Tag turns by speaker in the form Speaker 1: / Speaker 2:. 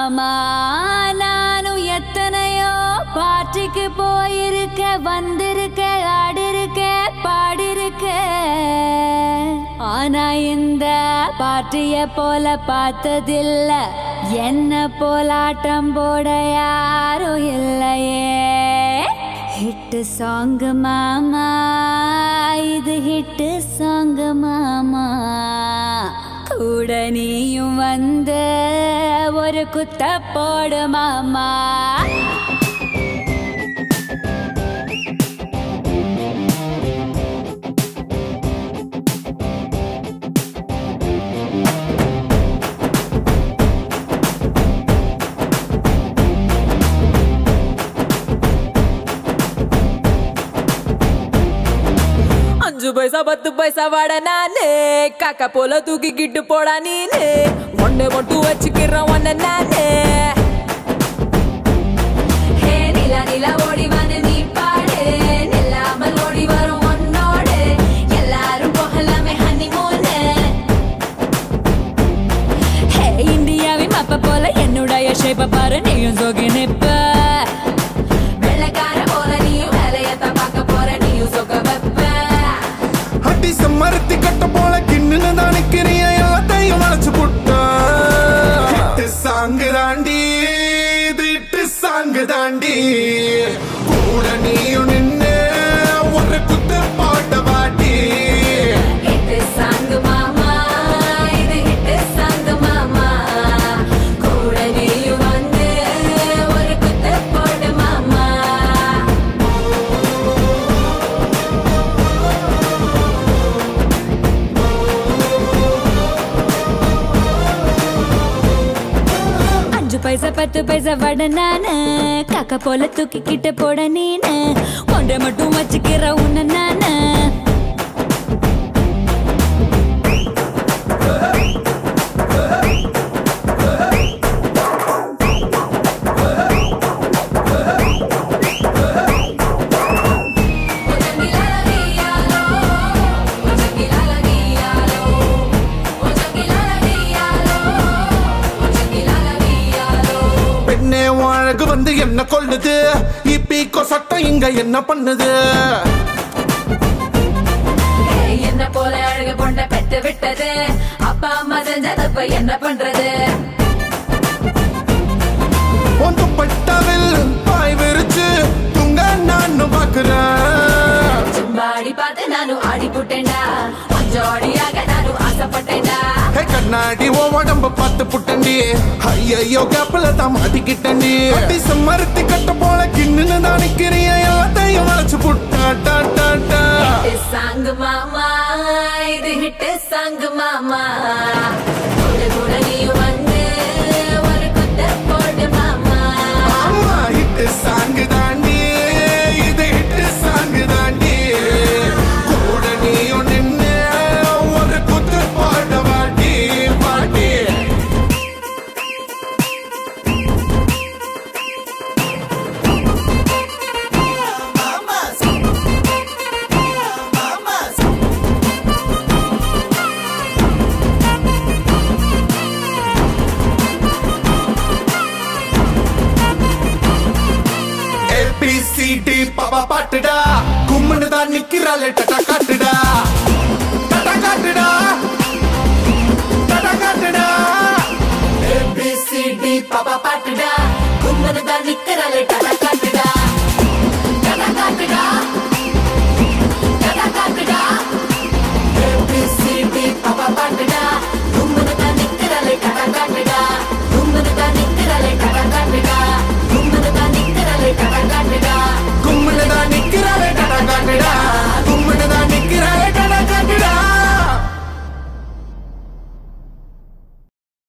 Speaker 1: மாமா நானும் எத்தனையோ பாட்டுக்கு போயிருக்க வந்திருக்க ஆடிருக்க பாடிருக்க ஆனா இந்த பாட்டிய போல பார்த்ததில்ல என்ன போலாட்டம் போட யாரும் இல்லையே ஹிட்டு சாங் மாமா இது ஹிட்டு சாங் மாமா கூட நீயும் வந்து ஒரு குத்த போடு மாமா
Speaker 2: அஞ்சு பைசா பத்து பைசா வாட நானு காக்கா போல தூக்கிக்கிட்டு போடா நீனு ஒண்ணு மட்டும் வச்சுக்கிறேன் ஒன்ன நானு
Speaker 1: ஹே நிலா நிலா ஓடி வந்து நீ பாடு நில்லாமல் ஓடி வரும் உன்னோடு எல்லாரும் போகலாமே ஹனிமூனு ஹே இந்தியாவின் மப்ப போல என்னுடைய ஷேப்ப பாரு நீயும் சோகி நிப்ப வெள்ளக்கார போல நீயும் வேலையத்தான் பார்க்க போற நீயும் சொக்க வைப்ப
Speaker 3: அடி செம்மரத்தி கட்ட போல கிண்ணுன்னு தான் நிக்கிறிய எல்லாத்தையும் வளைச்சு புட்டா ஹிட்டு சாங்கு தாண்டி இது ஹிட்டு சாங்கு தாண்டி கூட நீயும் நின்னு ஒரு குத்து பாட்ட வாட்டி
Speaker 1: ஹிட்டு சாங்கு மாமா இது ஹிட்டு சாங்கு மாமா கூட நீயும் வந்து ஒரு குத்து போடு மாமா அஞ்சு பைசா பத்து பைசா வட நானு காக்கா போல தூக்கிக்கிட்டு போட நீனு ஒன்றை மட்டும் வச்சுக்கிற உன்ன நானு
Speaker 3: பெண்ணே உன் அழகு வந்து என்ன கொல்லுது இப்பீக்கோ சட்டம் இங்க என்ன பண்ணுது
Speaker 1: என்ன போல அழகு பொண்ண பெற்று விட்டது அப்பா அம்மா செஞ்சதப்ப என்ன பண்றது
Speaker 3: உன் துப்பட்டாவில் பாய் விரிச்சு தூங்க நானும் பாக்குறேன்
Speaker 1: சும்பாடி பார்த்து நானும் ஆடி புட்டேன்டா கொஞ்சம் அடியாக நானும் ஆசைப்பட்டேன்டா
Speaker 3: ஹே கண்ணாடி ஓ உடம்ப பார்த்து புட்டண்டி ஐயோ கேப்பில் தான் மாட்டிக்கிட்டண்டி அடி செம்மரத்தி கட்ட போல கிண்ணுன்னு தான் நிக்கிறிய எல்லாத்தையும் வளைச்சு புட்டா டா டா டா
Speaker 1: ஹிட்டு சாங்கு மாமா இது ஹிட்டு சாங்கு மாமா கூட கூட நீயும் வந்து ஒரு குத்த போடு மாமா
Speaker 3: ஆமா ஹிட்டு சாங்கு தாண்டி இது ஹிட்டு சாங்கு தாண்டி கூட நீயும் நின்னு ஒரு குத்து பாட வாட்டி பாட்டி ஏபிசிடி பாபா பாட்டுடா கும்முன்னு தான் நிக்கிறாளே டட்டா காட்டுடா டட்டா காட்டுடா டட்டா காட்டுடா ஏபிசிடி பாபா